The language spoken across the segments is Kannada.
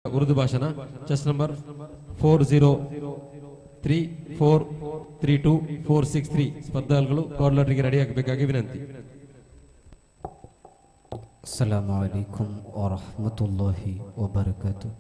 ಉರ್ದು ಭಾಷಣ chess number four zero three four three two four six three ಸ್ಪರ್ಧಾಳುಗಳು ಕಾಲ್ಡರ್ಗೆ ರೆಡಿ ಆಗಬೇಕಾಗಿ ವಿನಂತಿ السلام عليكم ورحمة الله وبركاته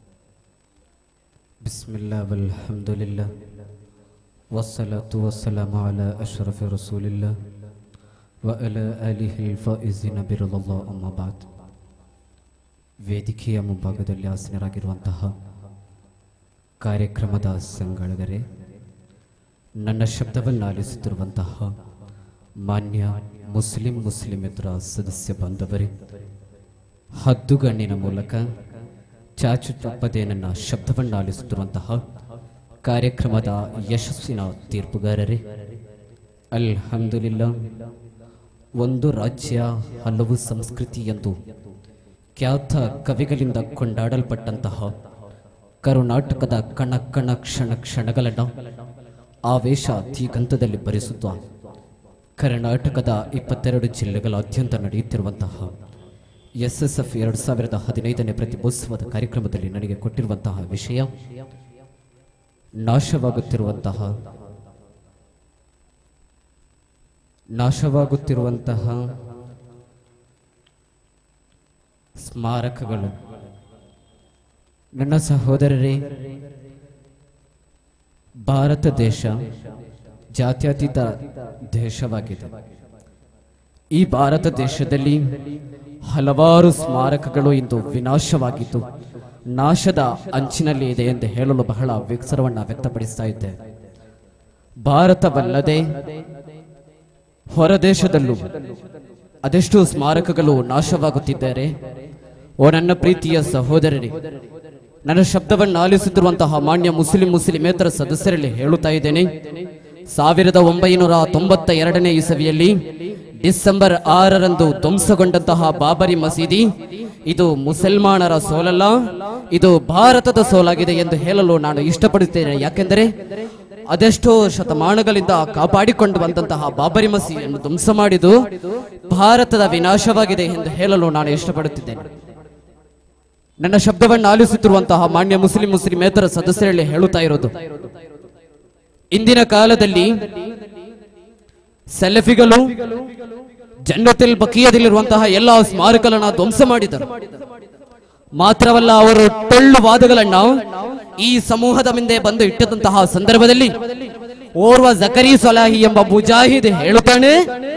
بسم الله والحمد لله والصلاة والسلام على أشرف رسول الله وعلى آله الفائزين برضا الله أما بعد ವೇದಿಕೆಯ ಮುಂಭಾಗದಲ್ಲಿ ಆಸೀನರಾಗಿರುವಂತಹ ಕಾರ್ಯಕ್ರಮದ ಸಂಗಳಗರೆ ನನ್ನ ಶಬ್ದವನ್ನು ಆಲಿಸುತ್ತಿರುವಂತಹ ಮಾನ್ಯ ಮುಸ್ಲಿಂ ಮುಸ್ಲಿಮೇತರ ಸದಸ್ಯ ಬಾಂಧವರೇ ಹದ್ದುಗಣ್ಣಿನ ಮೂಲಕ ಚಾಚು ತಪ್ಪದೆ ನನ್ನ ಶಬ್ದವನ್ನು ಆಲಿಸುತ್ತಿರುವಂತಹ ಕಾರ್ಯಕ್ರಮದ ಯಶಸ್ಸಿನ ತೀರ್ಪುಗಾರರೇ ಅಲ್ಹಮ್ದುಲಿಲ್ಲ ಒಂದು ರಾಜ್ಯ ಹಲವು ಸಂಸ್ಕೃತಿ ಎಂದು ಖ್ಯಾತ ಕವಿಗಳಿಂದ ಕೊಂಡಾಡಲ್ಪಟ್ಟಂತಹ ಕರ್ನಾಟಕದ ಕಣ ಕಣ ಕ್ಷಣ ಕ್ಷಣಗಳನ್ನು ಆವೇಶ ದಿಗಂತದಲ್ಲಿ ಭರಿಸುತ್ತಾ ಕರ್ನಾಟಕದ ಇಪ್ಪತ್ತೆರಡು ಜಿಲ್ಲೆಗಳಾದ್ಯಂತ ನಡೆಯುತ್ತಿರುವಂತಹ ಎಸ್ ಎಸ್ ಎಫ್ ಎರಡು ಸಾವಿರದ ಹದಿನೈದನೇ ಪ್ರತಿಭೋತ್ಸವದ ಕಾರ್ಯಕ್ರಮದಲ್ಲಿ ನನಗೆ ಕೊಟ್ಟಿರುವಂತಹ ವಿಷಯ ನಾಶವಾಗುತ್ತಿರುವಂತಹ ನಾಶವಾಗುತ್ತಿರುವಂತಹ ಸ್ಮಾರಕಗಳು ನನ್ನ ಸಹೋದರರೇ ಭಾರತ ದೇಶ ಜಾತ್ಯತೀತ ದೇಶವಾಗಿದೆ ಈ ಭಾರತ ದೇಶದಲ್ಲಿ ಹಲವಾರು ಸ್ಮಾರಕಗಳು ಇಂದು ವಿನಾಶವಾಗಿದ್ದು ನಾಶದ ಅಂಚಿನಲ್ಲಿ ಇದೆ ಎಂದು ಹೇಳಲು ಬಹಳ ವಿಕ್ಸರವನ್ನ ವ್ಯಕ್ತಪಡಿಸ್ತಾ ಇದ್ದೆ ಭಾರತವಲ್ಲದೆ ಹೊರದೇಶದಲ್ಲೂ ಅದೆಷ್ಟು ಸ್ಮಾರಕಗಳು ನಾಶವಾಗುತ್ತಿದ್ದಾರೆ ಓ ನನ್ನ ಪ್ರೀತಿಯ ಸಹೋದರರೇ ನನ್ನ ಶಬ್ದವನ್ನು ಆಲಿಸುತ್ತಿರುವಂತಹ ಮಾನ್ಯ ಮುಸ್ಲಿಂ ಮುಸ್ಲಿಮೇತರ ಸದಸ್ಯರಲ್ಲಿ ಹೇಳುತ್ತಾ ಇದ್ದೇನೆ ಸಾವಿರದ ಒಂಬೈನೂರ ತೊಂಬತ್ತ ಎರಡನೇ ಇಸವಿಯಲ್ಲಿ ಡಿಸೆಂಬರ್ ಆರರಂದು ಧ್ವಂಸಗೊಂಡಂತಹ ಬಾಬರಿ ಮಸೀದಿ ಇದು ಮುಸಲ್ಮಾನರ ಸೋಲಲ್ಲ ಇದು ಭಾರತದ ಸೋಲಾಗಿದೆ ಎಂದು ಹೇಳಲು ನಾನು ಇಷ್ಟಪಡುತ್ತೇನೆ ಯಾಕೆಂದರೆ ಅದೆಷ್ಟೋ ಶತಮಾನಗಳಿಂದ ಕಾಪಾಡಿಕೊಂಡು ಬಂದಂತಹ ಬಾಬರಿ ಮಸೀದಿಯನ್ನು ಧ್ವಂಸ ಮಾಡಿದು ಭಾರತದ ವಿನಾಶವಾಗಿದೆ ಎಂದು ಹೇಳಲು ನಾನು ಇಷ್ಟಪಡುತ್ತಿದ್ದೇನೆ ನನ್ನ ಶಬ್ದವನ್ನು ಆಲಿಸುತ್ತಿರುವಂತಹ ಮಾನ್ಯ ಮುಸ್ಲಿಂ ಮುಸ್ಲಿಮೇತರ ಸದಸ್ಯರಲ್ಲಿ ಹೇಳುತ್ತಾ ಇರೋದು ಇಂದಿನ ಕಾಲದಲ್ಲಿ ಸೆಲ್ಫಿಗಳು ಜನ್ನತಿಲ್ ಬಕಿಯದಲ್ಲಿರುವಂತಹ ಎಲ್ಲ ಸ್ಮಾರಕಗಳನ್ನ ಧ್ವಂಸ ಮಾಡಿದರು ಮಾತ್ರವಲ್ಲ ಅವರು ಟೊಳ್ಳು ವಾದಗಳನ್ನ ಈ ಸಮೂಹದ ಮುಂದೆ ಬಂದು ಇಟ್ಟದಂತಹ ಸಂದರ್ಭದಲ್ಲಿ ಓರ್ವ ಜಕರಿ ಸಲಾಹಿ ಎಂಬ ಮುಜಾಹಿದ್ ಹೇಳುತ್ತಾನೆ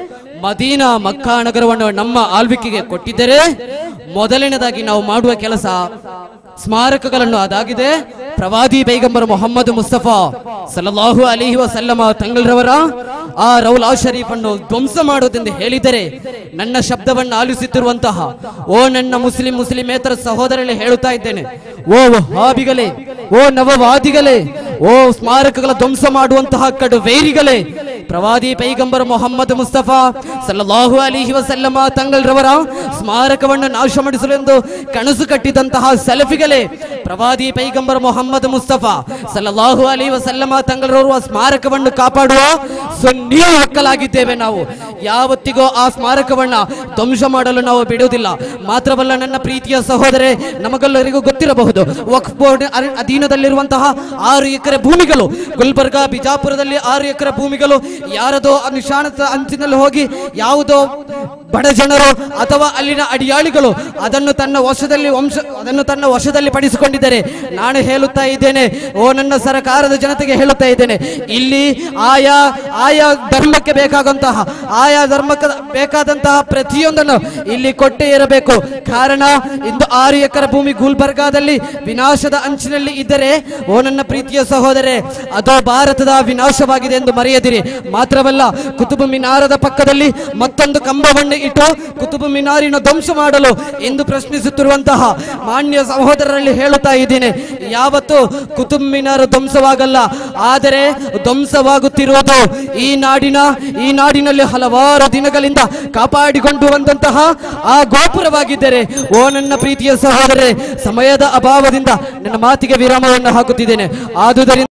ಮದೀನಾ ಮಕ್ಕಾ ನಗರವನ್ನು ನಮ್ಮ ಆಳ್ವಿಕೆಗೆ ಕೊಟ್ಟಿದ್ದರೆ ಮೊದಲನೇದಾಗಿ ನಾವು ಮಾಡುವ ಕೆಲಸ ಸ್ಮಾರಕಗಳನ್ನು ಅದಾಗಿದೆ ಪ್ರವಾದಿ ಪೈಗಂಬರ್ ಮೊಹಮ್ಮದ್ ಮುಸ್ತಫಾ ಸಲ್ಲಲ್ಲಾಹು ಅಲಿಹಿ ವಸಲ್ಲಮ ತಂಗಳರವರ ಆ ರೌಲಾ ಶರೀಫ್ ಅನ್ನು ಧ್ವಂಸ ಮಾಡುವುದೆಂದು ಹೇಳಿದರೆ ನನ್ನ ಶಬ್ದವನ್ನು ಆಲಿಸುತ್ತಿರುವಂತಹ ಓ ನನ್ನ ಮುಸ್ಲಿಂ ಮುಸ್ಲಿಮೇತರ ಸಹೋದರರಲ್ಲಿ ಹೇಳುತ್ತಾ ಇದ್ದೇನೆ ಓ ಹಾಬಿಗಳೇ ಓ ನವವಾದಿಗಳೇ ಓ ಸ್ಮಾರಕಗಳ ಧ್ವಂಸ ಮಾಡುವಂತಹ ಕಡು ವೈರಿಗಳೇ ಪ್ರವಾದಿ ಪೈಗಂಬರ್ ಮೊಹಮ್ಮದ್ ಮುಸ್ತಫಾ ಸಲ್ಲಲ್ಲಾಹು ಅಲಿಹಿ ವಸಲ್ಲಮ ತಂಗಳರವರ ಸ್ಮಾರಕವನ್ನು ನಾಶ ಮಾಡಿಸಲೆಂದು ಕನಸು ಕಟ್ಟಿದಂತಹ ಸೆಲ್ಫಿಗಳೇ ಪ್ರವಾದಿ ಪೈಗಂಬರ್ ಮೊಹಮ್ಮದ್ ಮುಸ್ತಫಾ ಸಲ್ಲಲ್ಲಾಹು ಅಲಿ ವಸಲ್ಲಮ ತಂಗಳರವರ ಸ್ಮಾರಕವನ್ನು ಕಾಪಾಡುವ ಸುನ್ನಿ ಮಕ್ಕಳಾಗಿದ್ದೇವೆ ನಾವು ಯಾವತ್ತಿಗೂ ಆ ಸ್ಮಾರಕವನ್ನ ಧ್ವಂಸ ಮಾಡಲು ನಾವು ಬಿಡುವುದಿಲ್ಲ ಮಾತ್ರವಲ್ಲ ನನ್ನ ಪ್ರೀತಿಯ ಸಹೋದರೇ ನಮಗೆಲ್ಲರಿಗೂ ಗೊತ್ತಿರಬಹುದು ವಕ್ಫ್ ಬೋರ್ಡ್ ಅರ- ಅಧೀನದಲ್ಲಿರುವಂತಹ ಆರು ಎಕರೆ ಭೂಮಿಗಳು ಗುಲ್ಬರ್ಗ ಬಿಜಾಪುರದಲ್ಲಿ ಆರು ಎಕರೆ ಭೂಮಿಗಳು ಯಾರದೋ ನಿಶಾನದ ಅಂಚಿನಲ್ಲಿ ಹೋಗಿ ಯಾವುದೋ ಬಡ ಜನರು ಅಥವಾ ಅಲ್ಲಿನ ಅಡಿಯಾಳಿಗಳು ಅದನ್ನು ತನ್ನ ವಶದಲ್ಲಿ ವಂಶ ಅದನ್ನು ತನ್ನ ವಶದಲ್ಲಿ ಪಡಿಸಿಕೊಂಡಿದ್ದಾರೆ ನಾನು ಹೇಳುತ್ತಾ ಇದ್ದೇನೆ ಓ ನನ್ನ ಸರಕಾರದ ಜನತೆಗೆ ಹೇಳುತ್ತಾ ಇದ್ದೇನೆ ಇಲ್ಲಿ ಆಯಾ ಆಯಾ ಧರ್ಮಕ್ಕೆ ಬೇಕಾದಂತಹ ಆಯಾ ಧರ್ಮಕ್ಕೆ ಬೇಕಾದಂತಹ ಪ್ರತಿಯೊಂದನ್ನು ಇಲ್ಲಿ ಕೊಟ್ಟೇ ಇರಬೇಕು ಕಾರಣ ಇಂದು ಆರು ಎಕರೆ ಭೂಮಿ ಗುಲ್ಬರ್ಗಾದಲ್ಲಿ ವಿನಾಶದ ಅಂಚಿನಲ್ಲಿ ಇದ್ದರೆ ಓ ನನ್ನ ಪ್ರೀತಿಯ ಸಹೋದರೇ ಅದು ಭಾರತದ ವಿನಾಶವಾಗಿದೆ ಎಂದು ಮರೆಯದಿರಿ ಮಾತ್ರವಲ್ಲ ಕುತುಬು ಮಿನಾರದ ಪಕ್ಕದಲ್ಲಿ ಮತ್ತೊಂದು ಕಂಬವನ್ನು ಇಟ್ಟು ಕುತುಬು ಮಿನಾರಿನ ಧ್ವಂಸ ಮಾಡಲು ಎಂದು ಪ್ರಶ್ನಿಸುತ್ತಿರುವಂತಹ ಮಾನ್ಯ ಸಹೋದರರಲ್ಲಿ ಹೇಳುತ್ತಾ ಇದ್ದೀನಿ ಯಾವತ್ತು ಕುತುಬ್ ಮಿನಾರ್ ಧ್ವಂಸವಾಗಲ್ಲ ಆದರೆ ಧ್ವಂಸವಾಗುತ್ತಿರುವುದು ಈ ನಾಡಿನ ಈ ನಾಡಿನಲ್ಲಿ ಹಲವಾರು ದಿನಗಳಿಂದ ಕಾಪಾಡಿಕೊಂಡು ಬಂದಂತಹ ಆ ಗೋಪುರವಾಗಿದ್ದರೆ ಓ ನನ್ನ ಪ್ರೀತಿಯ ಸಹೋದರೇ ಸಮಯದ ಅಭಾವದಿಂದ ನನ್ನ ಮಾತಿಗೆ ವಿರಾಮವನ್ನು ಹಾಕುತ್ತಿದ್ದೇನೆ ಆದುದರಿಂದ